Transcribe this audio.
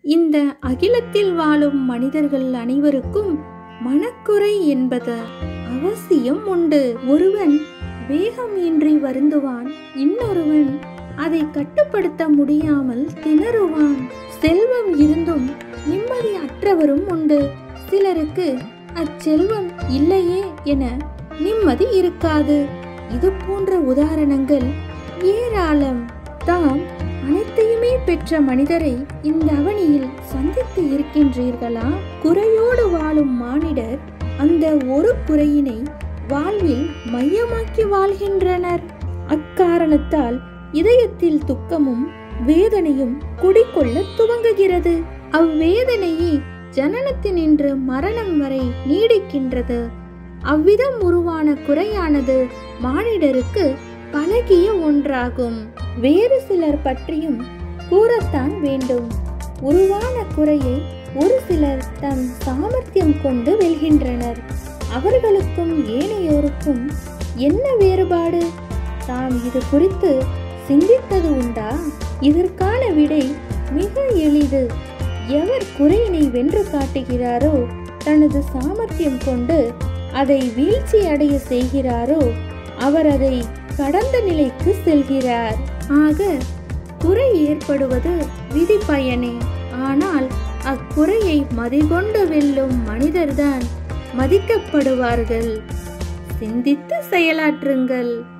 இந்த அகிலத்தில் வாழும் மனிதர்கள் அனைவருக்கும் மனக்குறை என்பது அவசியம் உண்டு ஒருவன் வேகம் இன்றி வருந்துவான் இன்னொருவன் அதை கட்டுப்படுத்த முடியாமல் திணறுவான் செல்வம் இருந்தும் நிம்மதி அற்றவரும் உண்டு சிலருக்கு அச்செல்வம் இல்லையே என நிம்மதி இருக்காது இது போன்ற உதாரணங்கள் ஏராளம் தாம் அனைத்தையுமே பெற்ற மனிதரை இந்த அவனியில் சந்தித்து இருக்கின்றீர்களா குறையோடு வாழும் மானிடர் அந்த ஒரு குறையினை வாழ்வில் மையமாக்கி வாழ்கின்றனர் அக்காரணத்தால் இதயத்தில் துக்கமும் வேதனையும் குடிக்கொள்ள துவங்குகிறது அவ்வேதனையே ஜனனத்தினின்று மரணம் வரை நீடிக்கின்றது அவ்விதம் உருவான குறையானது மானிடருக்கு பழகிய ஒன்றாகும் வேறு சிலர் பற்றியும் கூறத்தான் வேண்டும் உருவான குறையை ஒரு சிலர் தம் சாமர்த்தியம் கொண்டு வெல்கின்றனர் அவர்களுக்கும் ஏனையோருக்கும் என்ன வேறுபாடு தாம் இது குறித்து சிந்தித்தது உண்டா இதற்கான விடை மிக எளிது எவர் குறையினை வென்று காட்டுகிறாரோ தனது சாமர்த்தியம் கொண்டு அதை வீழ்ச்சி அடைய செய்கிறாரோ அவர் அதை கடந்த நிலைக்கு செல்கிறார் ஆக குறை ஏற்படுவது விதி பயனே ஆனால் அக்குறையை மதிகொண்டு வெல்லும் மனிதர்தான் மதிக்கப்படுவார்கள் சிந்தித்து செயலாற்றுங்கள்